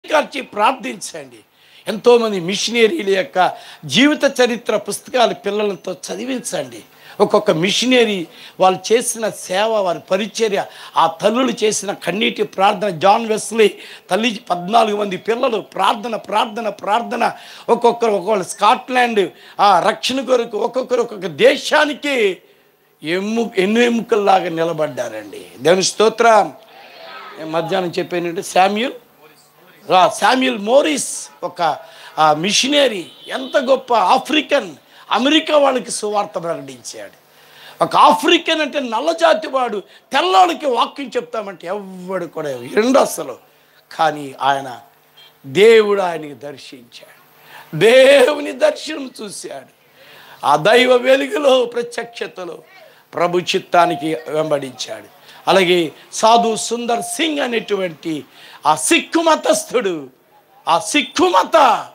కార్చి ప్రార్థించండి ఎంతోమంది మిషనరీల యొక్క జీవిత చరిత్ర పుస్తకాలు పిల్లలతో చదివించండి ఒక్కొక్క మిషనరీ వాళ్ళు చేసిన సేవ వారి పరిచర్య ఆ తల్లులు చేసిన కన్నీటి ప్రార్థన జాన్ వెస్లీ తల్లి పద్నాలుగు మంది పిల్లలు ప్రార్థన ప్రార్థన ప్రార్థన ఒక్కొక్కరు ఒక్కొక్కరు స్కాట్లాండ్ ఆ రక్షణ కొరకు ఒక్కొక్కరు ఒక్కొక్క దేశానికి ఎమ్ము ఎన్ని ఎముకల్లాగా నిలబడ్డారండి దేవుని స్తోత్రం నేను మధ్యాహ్నం చెప్పానంటే శామ్యుల్ రా శామ్యుల్ మోరిస్ ఒక ఆ, మిషనరీ ఎంత గొప్ప ఆఫ్రికన్ అమెరికా వాళ్ళకి సువార్త ప్రకటించాడు ఒక ఆఫ్రికన్ అంటే నల్లజాతి వాడు తెల్లవాడికి వాక్యం చెప్తామంటే ఎవ్వడు కూడా ఎండు అసలు కానీ ఆయన దేవుడు ఆయనకి దర్శించాడు దేవుని దర్శనం చూశాడు ఆ దైవ వెలుగులో ప్రత్యక్షతలో ప్రభు చిత్తానికి వెంబడించాడు అలాగే సాధు సుందర్ సింగ్ అనేటువంటి ఆ సిక్కు మతస్థుడు ఆ సిక్కు మత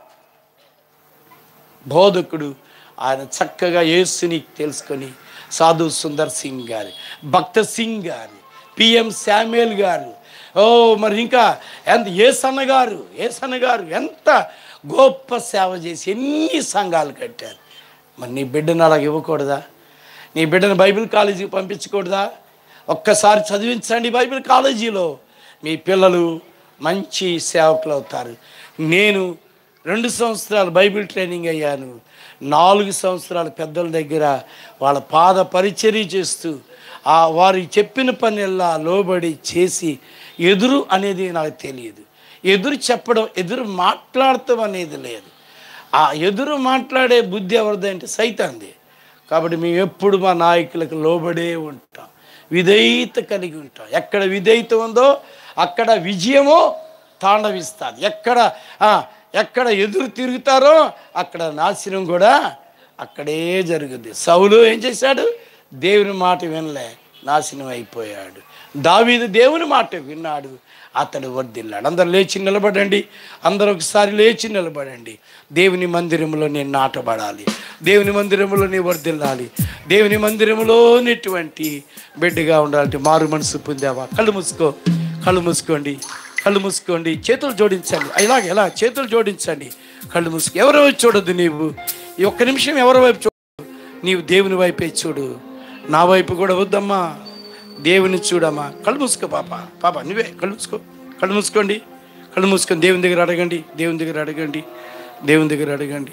బోధకుడు ఆయన చక్కగా యేసుని తెలుసుకొని సాధు సుందర్ సింగ్ గారు భక్త సింగ్ గారు పిఎం శామ్యుల్ గారు ఓ మరి ఇంకా ఎంత ఏసన్న గారు ఏసన్న గారు ఎంత గొప్ప సేవ చేసి ఎన్ని సంఘాలు కట్టారు మరి నీ బిడ్డను అలాగ ఇవ్వకూడదా నీ బిడ్డను బైబిల్ కాలేజీకి పంపించకూడదా ఒక్కసారి చదివించండి బైబిల్ కాలేజీలో మీ పిల్లలు మంచి సేవకులు అవుతారు నేను రెండు సంవత్సరాలు బైబిల్ ట్రైనింగ్ అయ్యాను నాలుగు సంవత్సరాలు పెద్దల దగ్గర వాళ్ళ పాద పరిచర్య చేస్తూ ఆ వారి చెప్పిన పనిల్లా లోబడి చేసి ఎదురు అనేది నాకు తెలియదు ఎదురు చెప్పడం ఎదురు మాట్లాడటం అనేది లేదు ఆ ఎదురు మాట్లాడే బుద్ధి ఎవరిది అంటే సైతాంది కాబట్టి మేము ఎప్పుడు మా నాయకులకు లోబడే ఉంటాం విధేయత కలిగి ఉంటాం ఎక్కడ విధేయత ఉందో అక్కడ విజయము తాండవిస్తుంది ఎక్కడ ఆ, ఎక్కడ ఎదురు తిరుగుతారో అక్కడ నాశనం కూడా అక్కడే జరుగుద్ది సౌలు ఏం చేశాడు దేవుని మాట వినలే నాశనం అయిపోయాడు దావీదు దేవుని మాట విన్నాడు అతడు వర్దిల్లాడు అందరు లేచి నిలబడండి అందరూ ఒకసారి లేచి నిలబడండి దేవుని మందిరంలో నేను నాటబడాలి దేవుని మందిరంలో నేను వర్దిల్లాలి దేవుని మందిరంలోనిటువంటి బిడ్డగా ఉండాలంటే మారు మనసు పొందావా కళ్ళు మూసుకో కళ్ళు మూసుకోండి కళ్ళు మూసుకోండి చేతులు జోడించండి ఇలాగ ఎలా చేతులు జోడించండి కళ్ళు మూసుకో ఎవరి వైపు చూడొద్దు నీవు ఈ ఒక్క నిమిషం ఎవరి వైపు చూడదు నీవు దేవుని వైపే చూడు నా వైపు కూడా వద్దమ్మా దేవుని చూడమ్మా కళ్ళు మూసుకో పాప పాప నువ్వే కళ్ళు మూసుకో కళ్ళు మూసుకోండి కళ్ళు మూసుకొని దేవుని దగ్గర అడగండి దేవుని దగ్గర అడగండి దేవుని దగ్గర అడగండి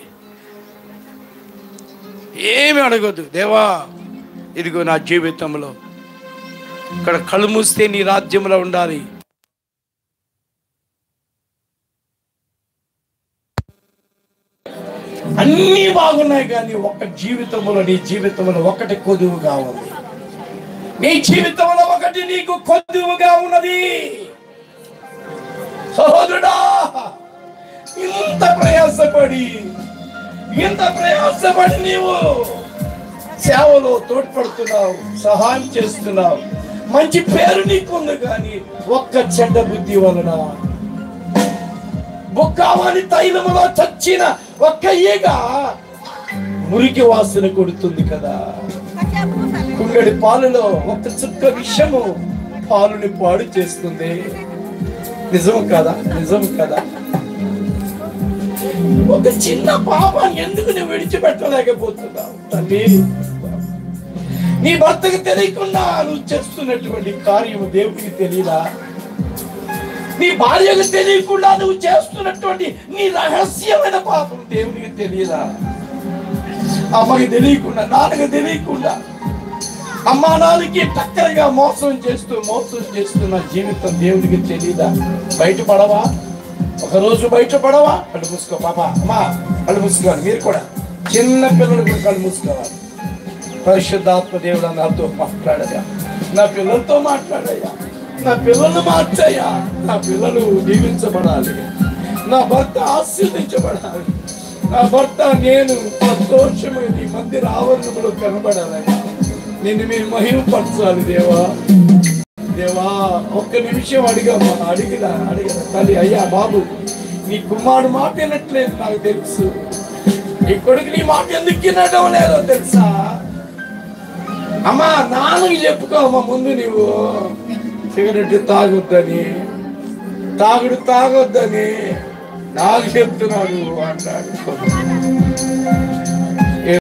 ఏమి అడగొద్దు దేవా ఇదిగో నా జీవితంలో ఇక్కడ కళ్ళు మూస్తే నీ రాజ్యంలో ఉండాలి అన్నీ బాగున్నాయి కానీ ఒక్క జీవితంలో నీ జీవితంలో ఒకటి కొదువుగా ఉంది నీ జీవితంలో ఒకటి నీకు కొద్దువుగా ఉన్నది సహోదరుడా ఇంత ప్రయాసపడి ఇంత ప్రయాసపడి నీవు సేవలో తోడ్పడుతున్నావు సహాయం చేస్తున్నావు మంచి పేరు నీకుంది కానీ ఒక్క చెడ్డ బుద్ధి వలన బొక్కావాని తైలములో చచ్చిన ఒక్క ఈగ మురికి వాసన కొడుతుంది కదా కుంగడి పాలలో ఒక చుక్క విషము పాలుని పాడు చేస్తుంది నిజం కదా నిజం కదా ఒక చిన్న పాపాన్ని ఎందుకు నువ్వు విడిచిపెట్టలేకపోతున్నావు తల్లి నీ భర్తకు తెలియకుండా నువ్వు చేస్తున్నటువంటి కార్యము దేవుడికి తెలియదా నీ భార్యకు తెలియకుండా నువ్వు చేస్తున్నటువంటి నీ రహస్యమైన పాపం దేవునికి తెలియదా అమ్మకి తెలియకుండా నాన్నకి తెలియకుండా అమ్మా నాన్నకి టక్కరగా మోసం చేస్తూ మోసం చేస్తున్న జీవితం దేవునికి తెలియదా బయటపడవా ఒకరోజు బయటపడవా కళ్ళు మూసుకో పాప అమ్మా కళ్ళు మూసుకోవాలి మీరు కూడా చిన్న పిల్లలు కూడా కళ్ళు మూసుకోవాలి పరిశుద్ధాత్మ దేవుడు నాతో మాట్లాడయా నా పిల్లలతో మాట్లాడయ్యా నా పిల్లలు మార్చయ్యా నా పిల్లలు దీవించబడాలి నా భర్త ఆశీర్దించబడాలి నా భర్త నేను సంతోషమైన నీ మందిర ఆవరణంలో కనబడాలయ్యా నిన్ను మీరు మహిమపరచాలి దేవా దేవా ఒక్క నిమిషం అడిగమ్మా అడిగినా అడిగిన తల్లి అయ్యా బాబు నీ కుమారుడు మాట వినట్లేదు నాకు తెలుసు నీ కొడుకు నీ మాట ఎందుకు వినడం లేదో తెలుసా అమ్మా నాన్నకి చెప్పుకో అమ్మా ముందు నువ్వు సిగరెట్ తాగొద్దని తాగుడు తాగొద్దని నాకు చెప్తున్నాడు అంటాడు